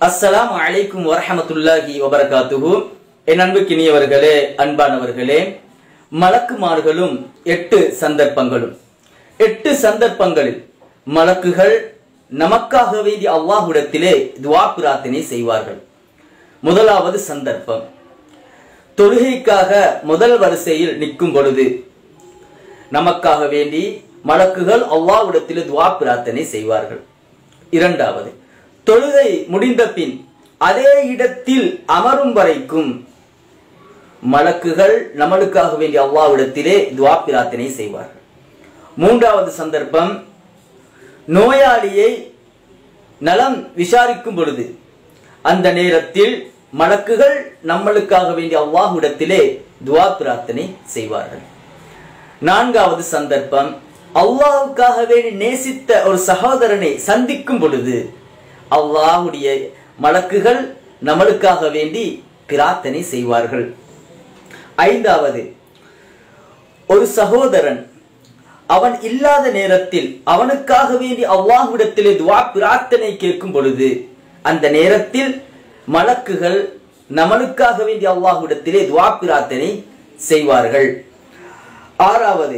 அஸ்ஸலாமு அலைக்கும் வரஹமத்துல்லாஹி வபரகாத்துஹு என் அன்புக்கினியவர்களே அன்பானவர்களே மலக்குமார்களும் எட்டு சந்தர்ப்பங்களும் எட்டு சந்தர்ப்பங்களில் மலக்குகள் நமக்காக வேண்டிய அல்லாஹ்விடத்திலே துவா பிரார்த்தனை செய்வார்கள் முதலாவது சந்தர்ப்பம் தொழுகைக்காக முதல் வரிசையில் நிற்கும் பொழுது நமக்காக வேண்டி மலக்குகள் அல்லாஹ்விடத்திலே துவா பிரார்த்தனை செய்வார்கள் இரண்டாவது தொழுகை முடிந்த பின் அதே இடத்தில் அமரும் வரைக்கும் மலக்குகள் நம்மளுக்காக வேண்டிய அல்லாவிடத்திலே துவா பிரார்த்தனை செய்வார்கள் மூன்றாவது சந்தர்ப்பம் நோயாளியை நலம் விசாரிக்கும் பொழுது அந்த நேரத்தில் மலக்குகள் நம்மளுக்காக வேண்டிய அல்லாஹ்விடத்திலே துவா பிரார்த்தனை செய்வார்கள் நான்காவது சந்தர்ப்பம் அல்லாஹுக்காக வேண்டி நேசித்த ஒரு சகோதரனை சந்திக்கும் பொழுது அல்லாஹுடைய மலக்குகள் நம்மளுக்காக வேண்டி பிரார்த்தனை செய்வார்கள் ஐந்தாவது ஒரு சகோதரன் அவன் இல்லாத நேரத்தில் அவனுக்காக வேண்டி அல்லாஹ்விடத்திலே துவா பிரார்த்தனை கேட்கும் பொழுது அந்த நேரத்தில் மலக்குகள் நம்மளுக்காக வேண்டி அல்லாஹ்விடத்திலே துவா பிரார்த்தனை செய்வார்கள் ஆறாவது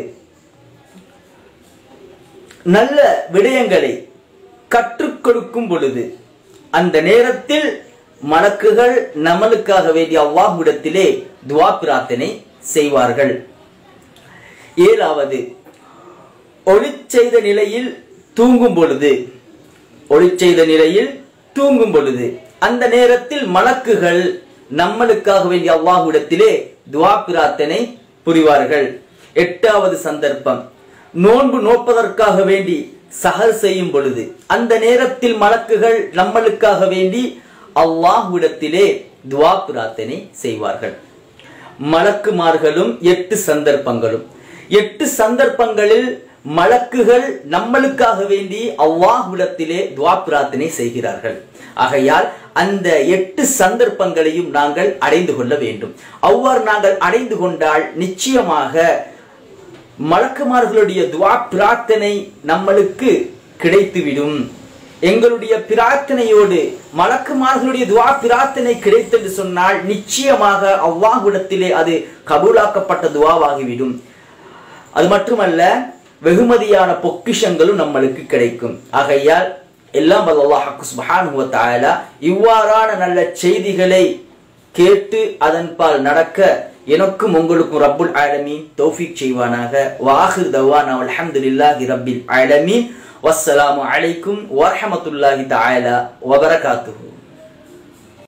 நல்ல விடயங்களை கற்றுக் கொடுக்கும் பொழுது அந்த நேரத்தில் மலக்குகள் நம்மளுக்காக வேண்டிய அல்லாஹ்விடத்திலே துவா பிரார்த்தனை செய்வார்கள் ஏழாவது ஒளி செய்த நிலையில் தூங்கும் பொழுது ஒளி செய்த நிலையில் தூங்கும் பொழுது அந்த நேரத்தில் மலக்குகள் நம்மளுக்காக வேண்டிய அல்லாஹ்விடத்திலே துவா பிரார்த்தனை புரிவார்கள் எட்டாவது சந்தர்ப்பம் நோன்பு நோப்பதற்காக வேண்டி சஹர் செய்யும் பொழுது அந்த நேரத்தில் மலக்குகள் நம்மளுக்காக வேண்டி அல்லாஹ்விடத்திலே துவா பிரார்த்தனை செய்வார்கள் மலக்குமார்களும் எட்டு சந்தர்ப்பங்களும் எட்டு சந்தர்ப்பங்களில் மலக்குகள் நம்மளுக்காக வேண்டி அல்லாஹ்விடத்திலே துவா பிரார்த்தனை செய்கிறார்கள் ஆகையால் அந்த எட்டு சந்தர்ப்பங்களையும் நாங்கள் அடைந்து கொள்ள வேண்டும் அவ்வாறு நாங்கள் அடைந்து கொண்டால் நிச்சயமாக மலக்குமார்களுடைய துவா பிரார்த்தனை நம்மளுக்கு கிடைத்துவிடும் எங்களுடைய பிரார்த்தனையோடு மலக்குமார்களுடைய துவா பிரார்த்தனை கிடைத்தென்று சொன்னால் நிச்சயமாக அவ்வாஹுடத்திலே அது கபூலாக்கப்பட்ட துவாவாகிவிடும் அது மட்டுமல்ல வெகுமதியான பொக்கிஷங்களும் நம்மளுக்கு கிடைக்கும் ஆகையால் எல்லாம் அல்லாஹு சுப்ஹானஹு வ தஆலா இவ்வாறான நல்ல செய்திகளை கேட்டு அதன்பால் நடக்க எனக்கும் உங்களுக்கும் ரப்புல் ஆலமீன் தௌஃபீக் செய்வானாக வாஹிர் தவானா அல்ஹம்துலில்லாஹி ரப்பில் ஆலமீன் வஸ்ஸலாமு அலைக்கும் வரஹமத்துல்லாஹி தஆலா வபரகாத்துஹு